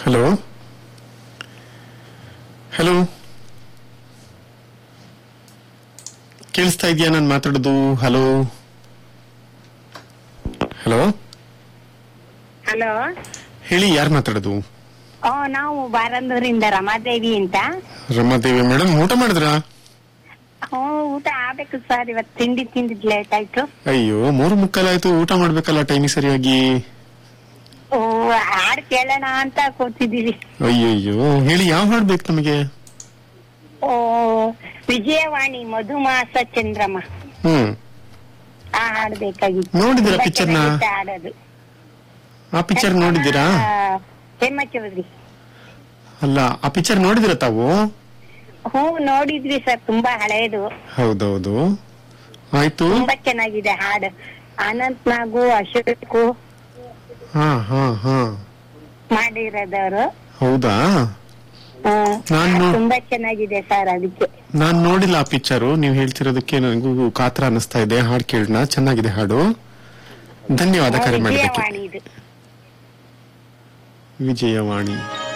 Hello hello ಕೇಳಿಸ್ತಾ ಇದೆಯಾ ನಾನು ಮಾತಾಡೋದು ಹಲೋ ಹಲೋ ಹಲೋ ಹೇಳಿ ಯಾರು ಮಾತಾಡೋದು ಓ ನಾವು ಬಾರಂದೂರಿಂದ ರಮಾದೇವಿ ಅಂತ ರಮಾದೇವಿ ಮೇಡಮ್ ಊಟ ಮಾಡಿದ್ರಾ ಹ್ಞೂ ಊಟ ಆಗ್ಬೇಕು ಸರ್ ಇವತ್ತು ತಿಂಡಿ ತಿಂದಿದ್ ಲೇಟ್ ಆಯ್ತು ಅಯ್ಯೋ ಮೂರು ಮುಕ್ಕಾಲಾಯ್ತು ಊಟ ಮಾಡ್ಬೇಕಲ್ಲ ಟೈಮಿಗೆ ಸರಿಯಾಗಿ ಓ ಹಾಡು ಕೇಳೋಣ ಅಂತ ಕೂತಿದೀವಿ ಅಯ್ಯಯ್ಯೋ ಹೇಳಿ ಯಾವ ಹಾಡ್ ಬೇಕು ನಮಗೆ ಓ ವಿಜಯವಾಣಿ ಮಧುಮಾಸ ಚಂದ್ರಮ ಹ್ಮ್ ಆ ಹಾಡು ಬೇಕಾಗಿತ್ತು ನೋಡಿದ್ದೀರಾ ತುಂಬಾ picture ನ? ಚೆನ್ನಾಗಿತ್ತು ಹಾಡೋದು ಆ ಪಿಕ್ಚರ್ ನೋಡಿದ್ದೀರಾ ಹೇಮ ಚೌಧರಿ ಅಲ್ಲ ಆ ಪಿಕ್ಚರ್ ನೋಡಿದಿರಾ ತಾವು ಹ್ಞೂ ನೋಡಿದ್ವಿ ಸರ್ ತುಂಬಾ ಹಳೇದು ಹೌದೌದು ಆಯ್ತು ತುಂಬಾ ಚೆನ್ನಾಗಿದೆ ಹಾಡು ಅನಂತ್ ನಾಗು ಅಶೋಕು ಹಾ ಹಾ ಹಾ ಮಾಡಿರೋದವರು ಹೌದಾ ಹ್ಮ್. ನಾನು ತುಂಬಾ ಚೆನ್ನಾಗಿದೆ ಸರ್ ಅದಕ್ಕೆ ನಾನ್ ನೋಡಿಲ್ಲ ಆ ಪಿಕ್ಚರು ನೀವು ಹೇಳ್ತಿರೋದಕ್ಕೆ ನನಗೂ ಕಾತರ ಅನಿಸ್ತಾ ಇದೆ ಹಾಡು ಕೇಳೋಣ ಚೆನ್ನಾಗಿದೆ ಹಾಡು ಧನ್ಯವಾದ ಕರೆ ಮಾಡಿದ್ದಕ್ಕೆ ವಿಜಯವಾಣಿ ಇದು ವಿಜಯವಾಣಿ